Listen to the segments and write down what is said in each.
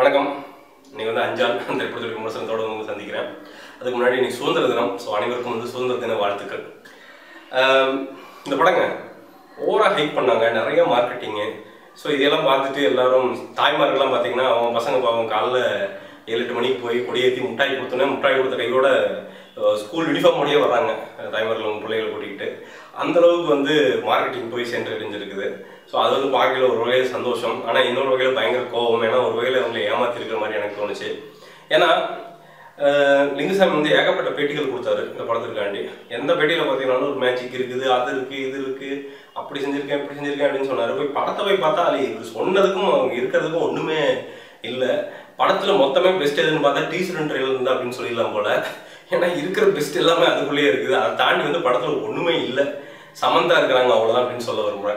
வணக்கம் இன்னைக்கு வந்து அஞ்சால் திரைப்படத்துடைய விமர்சனத்தோட வந்து சந்திக்கிறேன் அதுக்கு முன்னாடி இன்னைக்கு சுதந்திர தினம் ஸோ அனைவருக்கும் வந்து சுதந்திர தின வாழ்த்துக்கள் ஆம், இந்த படங்க ஓவரா ஹைப் பண்ணாங்க நிறைய மார்க்கெட்டிங்கு ஸோ இதெல்லாம் பார்த்துட்டு எல்லாரும் தாய்மார்கள்லாம் பார்த்தீங்கன்னா அவங்க பசங்க பாவம் காலைல ஏழு எட்டு மணிக்கு போய் கொடியேற்றி முட்டாய் கொடுத்தோன்னே முட்டாய் கொடுத்த கையோட ஸ்கூல் யூனிஃபார்மோடயே வர்றாங்க தாய்மார்கள் அவங்க பிள்ளைகளை கூட்டிக்கிட்டு அந்த அளவுக்கு வந்து மார்க்கெட்டிங் போய் சென்றடைஞ்சிருக்குது ஸோ அது வந்து பார்க்கல ஒரு வகையில் சந்தோஷம் ஆனால் இன்னொரு வகையில் பயங்கர கோபம் ஏன்னா ஒரு வகையில் அவங்களை ஏமாத்திருக்கிற மாதிரி எனக்கு தோணுச்சு ஏன்னா அஹ், லிங்குசாமி வந்து ஏகப்பட்ட பேட்டிகள் கொடுத்தாரு இந்த படத்துக்காண்டி எந்த பேட்டியில் பார்த்தீங்கன்னாலும் ஒரு மேஜிக் இருக்குது அது இருக்கு இது இருக்கு அப்படி செஞ்சிருக்கேன் இப்படி செஞ்சிருக்கேன் அப்படின்னு சொன்னாரு போய் படத்தை போய் பார்த்தா அது இவர் சொன்னதுக்கும் அவங்க இருக்கிறதுக்கும் ஒன்றுமே இல்லை படத்தில் மொத்தமே பெஸ்ட் எதுன்னு பார்த்தா டீசர் ட்ரெயிலர் இருந்தா அப்படின்னு சொல்லிடலாம் போல ஏன்னா இருக்கிற பெஸ்ட் எல்லாமே அதுக்குள்ளேயே இருக்குது அதை தாண்டி வந்து படத்தில் ஒன்றுமே இல்லை சமந்தா இருக்கிறாங்க அவ்வளோதான் அப்படின்னு சொல்ல விரும்புகிறேன்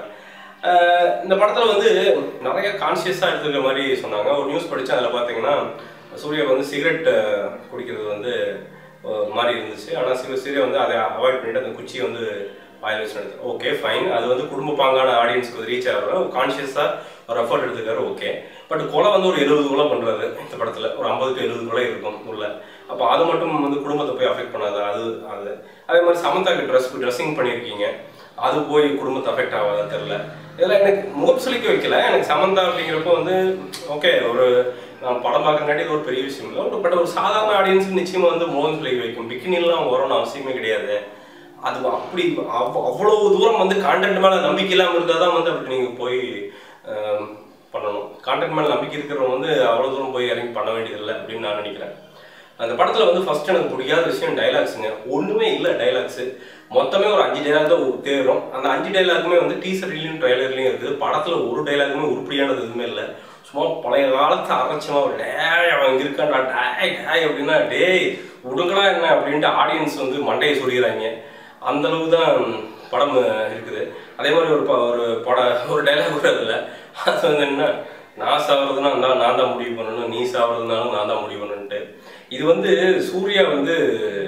ஆஹ் இந்த படத்தில் வந்து நிறைய கான்சியஸாக எடுத்துக்கிற மாதிரி சொன்னாங்க ஒரு நியூஸ் படித்தேன் அதில் பார்த்தீங்கன்னா சூர்யா வந்து சிகரெட் குடிக்கிறது வந்து ஒரு மாதிரி இருந்துச்சு ஆனால் சிவ சூர்யா வந்து அதை அவாய்ட் பண்ணிட்டு அந்த குச்சியை வந்து வாயில் வச்சு நடத்து ஓகே ஃபைன் அது வந்து குடும்ப பாங்கான ஆடியன்ஸ்க்கு ரீச் ஆகிற கான்ஷியஸாக ஒரு எஃபர்ட் எடுத்துக்காரு ஓகே பட் கொலை வந்து ஒரு எழுபது கொலை பண்ணுறாரு இந்த படத்தில் ஒரு ஐம்பது டு எழுபது கொலை இருக்கும் உள்ள அப்போ அது மட்டும் வந்து குடும்பத்தை போய் அஃபெக்ட் பண்ணாது அது அது அதே மாதிரி சமந்தாக்கு ட்ரெஸ் ட்ரெஸ்ஸிங் பண்ணியிருக்கீங்க அது போய் குடும்பத்தை அஃபெக்ட் ஆகாதா தெரில இதெல்லாம் எனக்கு முகம் சுளிக்க வைக்கல எனக்கு சமந்தா அப்படிங்கிறப்போ வந்து ஓகே ஒரு நான் படம் பார்க்கறங்காட்டி இது ஒரு பெரிய விஷயம் இல்லை பட் ஒரு சாதாரண ஆடியன்ஸுக்கு நிச்சயமாக வந்து முகம் சுளிக்க வைக்கும் பிக்கினிலாம் வரணும்னு அவசியமே கிடையாது அது அப்படி அவ் அவ்வளவு தூரம் வந்து கான்டென்ட் மேலே நம்பிக்கை இல்லாமல் இருந்தால் தான் வந்து அப்படி நீங்கள் போய் ஆம், பண்ணணும் கான்டென்ட் மேலே நம்பிக்கை இருக்கிறவங்க வந்து அவ்வளோ தூரம் போய் இறங்கி பண்ண வேண்டியதில்லை அப்படின்னு நான் நினைக்கிறேன் அந்த படத்தில் வந்து ஃபர்ஸ்ட் எனக்கு பிடிக்காத விஷயம் டைலாக்ஸுங்க ஒன்றுமே இல்லை டைலாக்ஸு மொத்தமே ஒரு அஞ்சு டைலாக் தான் தேரும் அந்த அஞ்சு டைலாக்குமே வந்து டீசர்லையும் ட்ரைலர்லையும் இருக்குது படத்தில் ஒரு டைலாக்குமே உருப்படியானது எதுவுமே இல்லை சும்மா பழைய காலத்து அரைச்சமா ஒரு டேய் அவன் இங்கே இருக்கான்டா டேய் டேய் அப்படின்னா டேய் விடுங்கடா என்ன அப்படின்ட்டு ஆடியன்ஸ் வந்து மண்டையை சொல்லிடுறாங்க அந்த அளவுக்கு தான் படம் இருக்குது அதே மாதிரி ஒரு ப- ஒரு பட ஒரு டைலாக் கூட இல்லை அது வந்து என்ன நான் சாவறதுனா நான் நான் தான் முடிவு பண்ணணும் நீ சாவறதுனாலும் நான் தான் முடிவு பண்ணணுன்ட்டு இது வந்து சூர்யா வந்து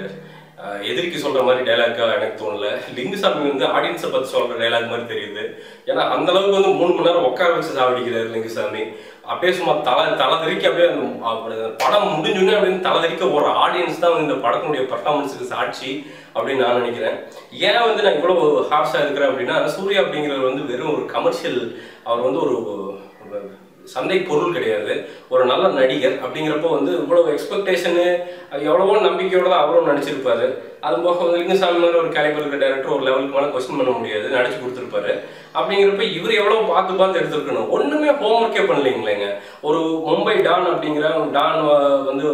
அஹ், எதிரிக்கு சொல்ற மாதிரி டைலாக்கா எனக்கு தோணல லிங்குசாமி வந்து ஆடியன்ஸை பத்தி சொல்ற டைலாக் மாதிரி தெரியுது ஏன்னா அந்த அளவுக்கு வந்து மூணு மணி நேரம் உட்கார வச்சு சாவடிக்கிறாரு லிங்குசாமி அப்படியே சும்மா தலை தலை தெறிக்க அப்படியே அந்த அப்படி படம் முடிஞ்சோடனே அப்படின்னு தலை தெறிக்க போற ஆடியன்ஸ் தான் வந்து இந்த படத்தினுடைய பர்ஃபார்மன்ஸுக்கு சாட்சி அப்படின்னு நான் நினைக்கிறேன் ஏன் வந்து நான் இவ்வளோ ஹார்ஷாக இருக்கிறேன் அப்படின்னா சூர்யா அப்படிங்கிறவர் வந்து வெறும் ஒரு கமர்ஷியல் அவர் வந்து ஒரு ஒரு சந்தை பொருள் கிடையாது ஒரு நல்ல நடிகர் அப்படிங்கிறப்போ வந்து இவ்வளவு எக்ஸ்பெக்டேஷனு எவ்வளவோ நம்பிக்கையோட தான் அவரும் நடிச்சிருப்பாரு அது போக வந்து லிங்குசாமி மாதிரி ஒரு கேலிபர் இருக்கிற டேரக்டர் ஒரு லெவலுக்கு மேலே கொஸ்டின் பண்ண முடியாது நடிச்சு கொடுத்துருப்பாரு அப்படிங்கிறப்ப இவர் எவ்வளவு பார்த்து பார்த்து எடுத்திருக்கணும் ஒண்ணுமே ஹோம்ஒர்க்கே பண்ணலைங்களேங்க ஒரு மும்பை டான் அப்படிங்கிற ஒரு டான் வ- வந்து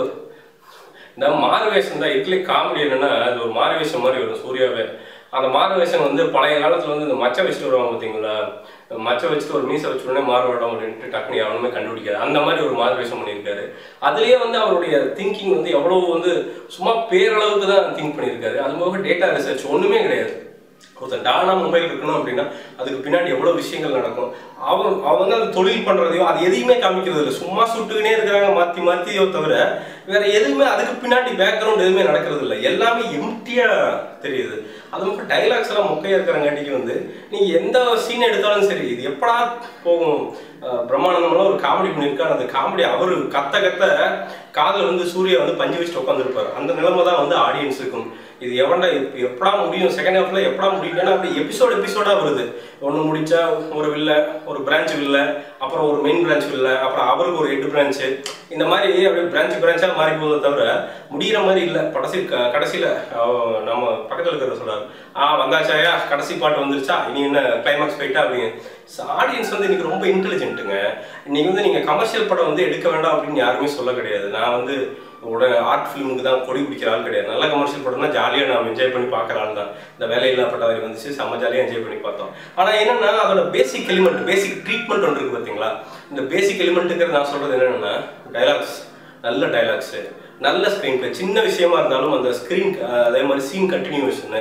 இந்த மாறுவேஷம் தான் இட்லி காமெடி என்னன்னா அது ஒரு மாறுவேஷம் மாதிரி வரும் சூர்யாவே அந்த மாறுவேஷம் வந்து பழைய காலத்துல வந்து இந்த மச்சை வச்சுட்டு வருவாங்க பார்த்தீங்களா மச்சை வச்சுட்டு ஒரு மீசை வச்ச உடனே மாறுவேடம் அப்படின்ட்டு டக்குனு எவனுமே கண்டுபிடிக்காது அந்த மாதிரி ஒரு மாறுவேஷம் பண்ணியிருக்காரு அதுலயே வந்து அவருடைய திங்கிங் வந்து எவ்வளவு வந்து சும்மா பேரளவுக்கு தான் திங்க் பண்ணியிருக்காரு அது போக டேட்டா ரிசர்ச் ஒண்ணுமே கிடையாது ஒருத்தன் டானா மொபைல் இருக்கணும் அப்படின்னா அதுக்கு பின்னாடி எவ்வளவு விஷயங்கள் நடக்கும் அவன் அவன் வந்து அந்த தொழில் பண்றதையோ அது எதையுமே காமிக்கிறது இல்லை சும்மா சுட்டுக்கினே இருக்கிறாங்க மாத்தி மாத்தியோ தவிர வேற எதுவுமே அதுக்கு பின்னாடி பேக்ரவுண்ட் எதுவுமே நடக்கிறது இல்லை எல்லாமே எம்டியா தெரியுது அது மட்டும் டைலாக்ஸ் எல்லாம் மொக்கையா இருக்கிறங்காட்டிக்கு வந்து நீங்க எந்த சீன் எடுத்தாலும் சரி இது எப்படா போகும் அஹ் பிரம்மானந்தம்லாம் ஒரு காமெடி பண்ணியிருக்காரு அந்த காமெடி அவர் கத்த கத்த காதுல வந்து சூர்யா வந்து பஞ்சு வச்சுட்டு உட்காந்துருப்பாரு அந்த நிலைமை தான் வந்து ஆடியன்ஸ் இருக்கும் இது எவன்டா எப்- எப்படா முடியும் செகண்ட் ஹாஃப்ல எப்படா முடியும் ஏன்னா அப்படி எபிசோட் எபிசோடா வருது ஒன்று முடிச்சா ஒரு வில்ல ஒரு பிரான்ச் வில்ல அப்புறம் ஒரு மெயின் பிரான்ச் வில்ல அப்புறம் அவருக்கு ஒரு ஹெட் பிரான்ச் இந்த மாதிரி அப்படியே பிரான்ச் பிரான்ச்சா மாறி போகுதே தவிர முடிகிற மாதிரி இல்லை கடைசி க- கடைசியில அவ- நம்ம பக்கத்துல இருக்கிற சொல்றாரு ஆ வந்தாச்சாயா கடைசி பாட்டு வந்துருச்சா இனி என்ன கிளைமாக்ஸ் போயிட்டா அப்படிங்க ஆடியன்ஸ் வந்து இன்னைக்கு ரொம்ப இன்டெலிஜென்ட்டுங்க இன்னைக்கு வந்து நீங்க கமர்ஷியல் படம் வந்து எடுக்க வேண்டாம் அப்படின்னு யாருமே சொல்ல கிடையாது நான் வந்து உடனே ஆர்ட் ஃபிலிமுக்கு தான் கொடி பிடிக்கிற ஆள் கிடையாது நல்ல கமர்ஷியல் படம்னா ஜாலியாக நாம் என்ஜாய் பண்ணி பார்க்குற ஆள் தான் இந்த வேலையில்லா பட்டவரை வந்துச்சு செம்ம ஜாலியாக என்ஜாய் பண்ணி பார்த்தோம் ஆனால் என்னன்னா அதோட பேசிக் எலிமெண்ட் பேசிக் ட்ரீட்மெண்ட் ஒன்று இருக்கு பார்த்தீங்களா இந்த பேசிக் எலிமெண்ட்டுங்கிறது நான் சொல்றது என்னன்னா டைலாக்ஸ் நல்ல டைலாக்ஸு நல்ல ஸ்க்ரீன் பிளே சின்ன விஷயமா இருந்தாலும் அந்த ஸ்க்ரீன் அதே மாதிரி சீன் கண்டினியூஷனு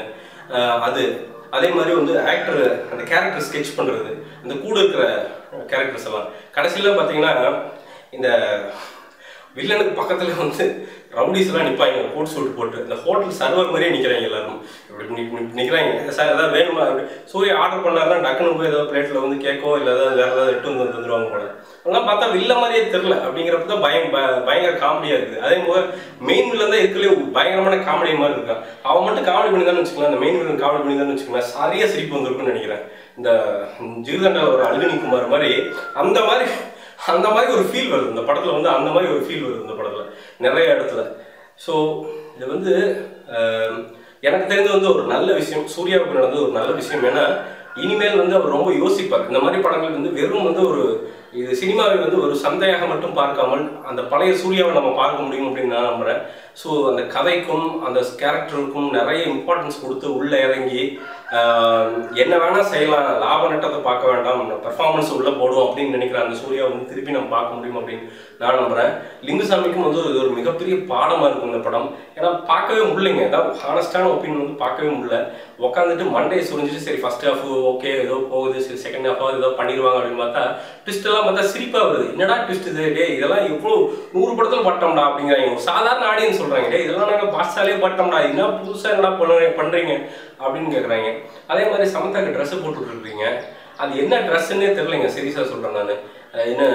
அது அதே மாதிரி வந்து ஆக்டர் அந்த கேரக்டர் ஸ்கெட்ச் பண்ணுறது அந்த கூட இருக்கிற கேரக்டர்ஸ் எல்லாம் கடைசியில் பார்த்தீங்கன்னா இந்த வில்லனுக்கு பக்கத்துல வந்து ரவுடிஸ் எல்லாம் நிப்பாங்க கோட் சூட் போட்டு இந்த ஹோட்டல் சர்வர் மாதிரியே நிக்கிறாங்க எல்லாரும் இப்படி நி- நி- நிக்கிறாங்க சார் ஏதாவது வேணுமா அப்படி சூரிய ஆர்டர் பண்ணாருன்னா டக்குனு போய் ஏதாவது பிளேட்ல வந்து கேக்கோ இல்லை ஏதாவது வேற ஏதாவது எட்டு வந்து தந்துருவாங்க போல அதெல்லாம் பார்த்தா வில்ல மாதிரியே தெரில அப்படிங்கிறப்ப தான் பயம் ப- பயங்கர காமெடியா இருக்குது அதே போல மெயின் வில்லன் தான் இருக்கலே பயங்கரமான காமெடி மாதிரி இருக்கான் அவன் மட்டும் காமெடி பண்ணி தான் வச்சுக்கலாம் அந்த மெயின் வில்லன் காமெடி பண்ணி தான் வச்சுக்கலாம் சரியா சிரிப்பு வந்திருக்குன்னு நினைக்கிறேன் இந்த ஜிருதண்டா ஒரு அழுகனி குமார் மாதிரி அந்த மாதிரி அந்த மாதிரி ஒரு ஃபீல் வருது இந்த படத்துல வந்து அந்த மாதிரி ஒரு ஃபீல் வருது இந்த படத்துல நிறைய இடத்துல ஸோ இது வந்து ஆம், எனக்கு தெரிஞ்சது வந்து ஒரு நல்ல விஷயம் சூர்யாவுக்கு நடந்தது ஒரு நல்ல விஷயம் ஏன்னா இனிமேல் வந்து அவர் ரொம்ப யோசிப்பார் இந்த மாதிரி படங்கள் வந்து வெறும் வந்து ஒரு இது சினிமாவை வந்து ஒரு சந்தையாக மட்டும் பார்க்காமல் அந்த பழைய சூர்யாவை நம்ம பார்க்க முடியும் அப்படின்னு நான் நம்புறேன் ஸோ அந்த கதைக்கும் அந்த கேரக்டருக்கும் நிறைய இம்பார்ட்டன்ஸ் கொடுத்து உள்ள இறங்கி ஆஹ், என்ன வேணா செய்யலாம் லாப நட்டத்தை பார்க்க வேண்டாம் பெர்ஃபார்மன்ஸ் உள்ள போடுவோம் அப்படின்னு நினைக்கிற அந்த சூர்யா வந்து திருப்பி நம்ம பார்க்க முடியும் அப்படின்னு நான் நம்புறேன் லிங்குசாமிக்கும் வந்து இது ஒரு மிகப்பெரிய பாடமா இருக்கும் இந்த படம் ஏன்னா பார்க்கவே முடியலைங்க ஏதாவது ஹானஸ்டான ஒப்பீனியன் வந்து பார்க்கவே முடியல உட்காந்துட்டு மண்டையை சுரிஞ்சிட்டு சரி ஃபர்ஸ்ட் ஹாஃப் ஓகே ஏதோ போகுது சரி செகண்ட் ஹாஃப் ஏதோ பண்ணிடுவாங்க அப்படின்னு பார்த்தா ட்விஸ்ட் எல்லாம் பார்த்தா சிரிப்பா வருது என்னடா ட்விஸ்ட் இது டேய் இதெல்லாம் எவ்வளோ நூறு படத்துல பட்டோம்டா அப்படிங்கிறாங்க ஒரு சாதாரண ஆடியன்ஸ் சொல்றாங்க டேய் இதெல்லாம் நாங்க பாஸ்டாலே பட்டோம்டா என்ன புதுசா என்னடா பண்ணுறீங்க பண்றீங்க அப்படின்னு கேக்குறாங்க அதே மாதிரி சமந்தாக்கு ட்ரெஸ் போட்டு இருக்கீங்க அது என்ன ட்ரெஸ்ன்னே தெரியலைங்க சீரியஸாக சொல்றேன் நான் என்ன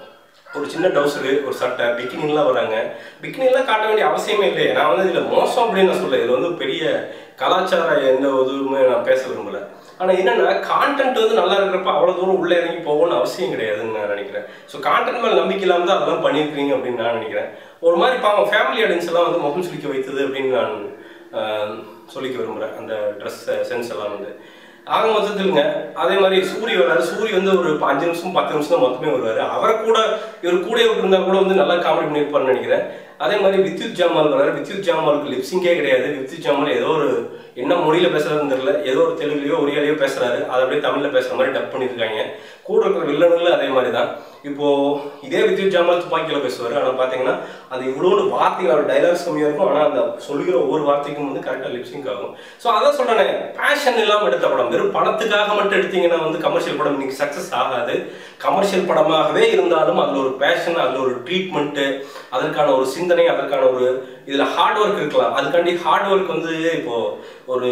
ஒரு சின்ன டவுசரு ஒரு சட்டை பிக்கினிலாம் வராங்க பிக்கினிலாம் காட்ட வேண்டிய அவசியமே இல்லையே நான் வந்து இதில் மோசம் அப்படின்னு நான் சொல்ல இது வந்து பெரிய கலாச்சார எந்த இதுவுமே நான் பேச விரும்பல ஆனால் என்னன்னா கான்டென்ட் வந்து நல்லா இருக்கிறப்ப அவ்வளோ தூரம் உள்ளே இறங்கி போகணும்னு அவசியம் கிடையாதுன்னு நான் நினைக்கிறேன் ஸோ கான்டென்ட் மேலே நம்பிக்கை இல்லாமல் தான் அதெல்லாம் பண்ணியிருக்கீங்க அப்படின்னு நான் நினைக்கிறேன் ஒரு மாதிரி பாவம் ஃபேமிலி ஆடியன்ஸ் எல்லாம் வந்து முகம் சுளிக்க வைத்தது அப்படின்னு நான் ஆஹ், சொல்லிக்க விரும்புகிறேன் அந்த ட்ரெஸ் சென்ஸ் எல்லாம் வந்து ஆக மொத்தத்திலுங்க அதே மாதிரி சூரி வராரு சூரி வந்து ஒரு ப- அஞ்சு நிமிஷம் பத்து நிமிஷம் தான் மொத்தமே வருவாரு அவரை கூட இவர் கூட விட்டுருந்தா கூட வந்து நல்லா காமெடி பண்ணியிருப்பாருன்னு நினைக்கிறேன் அதே மாதிரி வித்யுத் ஜாமால் வராரு வித்யுத் ஜாமாலுக்கு லிப்சிங்கே கிடையாது வித்யுத் ஜாமால் ஏதோ ஒரு என்ன மொழியில பேசுறதுன்னு தெரியல ஏதோ ஒரு தெலுங்குலயோ ஒரியாலையோ பேசுறாரு அதை அப்படியே தமிழ்ல பேசுற மாதிரி டப் பண்ணியிருக்காங்க கூட இருக்கிற வில்லனுங்களும் அதே மாதிரி தான் இப்போ இதே வித்யுத் ஜாமால் துப்பாக்கியில பேசுவார் ஆனால் பார்த்தீங்கன்னா அது இவ்வளோண்டு வார்த்தைகள் அவர் டைலாக்ஸ் கம்மியாக இருக்கும் ஆனால் அந்த சொல்லுகிற ஒவ்வொரு வார்த்தைக்கும் வந்து கரெக்டாக லிப்சிங் ஆகும் ஸோ அதான் சொல்றேனே பேஷன் இல்லாமல் எடுத்த படம் வெறும் பணத்துக்காக மட்டும் எடுத்தீங்கன்னா வந்து கமர்ஷியல் படம் இன்னைக்கு சக்ஸஸ் ஆகாது கமர்ஷியல் படமாகவே இருந்தாலும் அதில் ஒரு பேஷன் அதில் ஒரு ட்ரீட்மெண்ட்டு அதற்கான ஒரு சிந்தனை அதற்கான ஒரு இதில் ஹார்ட் ஒர்க் இருக்கலாம் அதுக்காண்டி ஹார்ட் ஒர்க் வந்து இப்போ ஒரு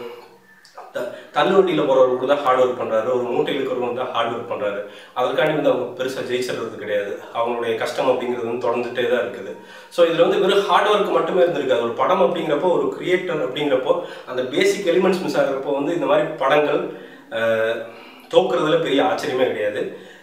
த- தள்ளு வண்டியில் போகிறவருக்கு தான் ஹார்ட் ஒர்க் பண்ணுறாரு ஒரு மூட்டையில் இருக்கிறவங்க தான் ஹார்ட் ஒர்க் பண்ணுறாரு அதற்காண்டி வந்து அவங்க பெருசாக ஜெயிச்சிடுறது கிடையாது அவங்களுடைய கஷ்டம் அப்படிங்கிறது வந்து தொடர்ந்துட்டே தான் இருக்குது ஸோ இதில் வந்து வெறும் ஹார்ட் ஒர்க் மட்டுமே இருந்திருக்காது ஒரு படம் அப்படிங்கிறப்போ ஒரு கிரியேட்டர் அப்படிங்கிறப்போ அந்த பேசிக் எலிமெண்ட்ஸ் மிஸ் ஆகிறப்போ வந்து இந்த மாதிரி படங்கள் அஹ், தோக்குறதுல பெரிய ஆச்சரியமே கிடையாது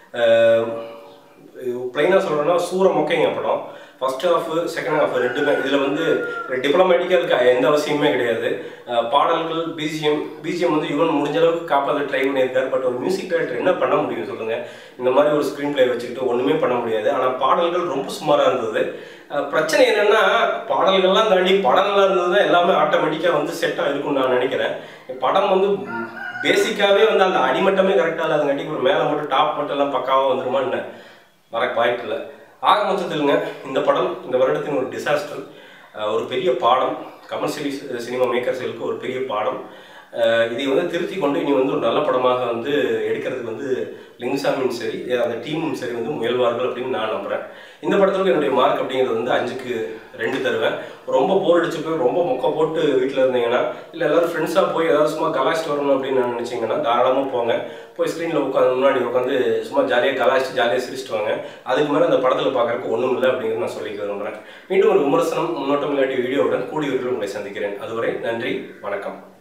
பிளைனாக சொல்கிறேன்னா சூர மொக்கைங்க படம் ஃபர்ஸ்ட் ஹாஃப் செகண்ட் ஹாஃப் ரெண்டுமே இதில் வந்து டிப்ளமேட்டிக்காக இருக்க எந்த அவசியமே கிடையாது அஹ் பாடல்கள் பிஜிஎம் பிஜிஎம் வந்து இவன் முடிஞ்ச அளவுக்கு காப்பாற்ற ட்ரை பண்ணியிருக்காரு பட் ஒரு மியூசிக் டைரக்டர் என்ன பண்ண முடியும் சொல்லுங்க இந்த மாதிரி ஒரு ஸ்க்ரீன் பிளே வச்சுக்கிட்டு ஒன்றுமே பண்ண முடியாது ஆனால் பாடல்கள் ரொம்ப சுமாராக இருந்தது அஹ் பிரச்சனை என்னன்னா பாடல்கள்லாம் தாண்டி படம் நல்லா இருந்தது தான் எல்லாமே ஆட்டோமேட்டிக்காக வந்து செட்டாக இருக்கும்னு நான் நினைக்கிறேன் படம் வந்து பேசிக்காகவே வந்து அந்த அடிமட்டமே கரெக்டாக இல்லாதங்காட்டி ஒரு மேலே மட்டும் டாப் மட்டும் எல்லாம் பக்காவாக வந்துருமான்னு வர வாய்ப்பு இல்லை ஆக மொத்தத்திலுங்க இந்த படம் இந்த வருடத்தின் ஒரு டிசாஸ்டர் ஒரு பெரிய பாடம் கமர்ஷியலி சினிமா மேக்கர்ஸ்களுக்கு ஒரு பெரிய பாடம் அஹ் இதை வந்து திருத்தி கொண்டு இனி வந்து ஒரு நல்ல படமாக வந்து எடுக்கிறதுக்கு வந்து லிங்குசாமியும் சரி அந்த டீமும் சரி வந்து முயல்வார்கள் அப்படின்னு நான் நம்புறேன் இந்த படத்துக்கு என்னுடைய மார்க் அப்படிங்கிறது வந்து அஞ்சுக்கு ரெண்டு தருவேன் ரொம்ப போர் அடிச்சு போய் ரொம்ப மொக்க போட்டு வீட்டில் இருந்தீங்கன்னா இல்லை எல்லாரும் ஃப்ரெண்ட்ஸாக போய் ஏதாவது சும்மா கலாச்சிட்டு வரணும் அப்படின்னு நான் நினச்சிங்கன்னா தாராளமாக போங்க போய் ஸ்க்ரீனில் உட்காந்து முன்னாடி உட்காந்து சும்மா ஜாலியாக கலாச்சிட்டு ஜாலியாக சிரிச்சிட்டு வாங்க அதுக்கு மேலே அந்த படத்தில் பார்க்கறதுக்கு ஒன்றும் இல்லை அப்படிங்கிறது நான் சொல்லிக்க விரும்புகிறேன் மீண்டும் ஒரு விமர்சனம் முன்னோட்டம் இல்லாட்டி வீடியோவுடன் கூடிய விரைவில் உங்களை சந்திக்கிறேன் அதுவரை நன்றி வணக்கம்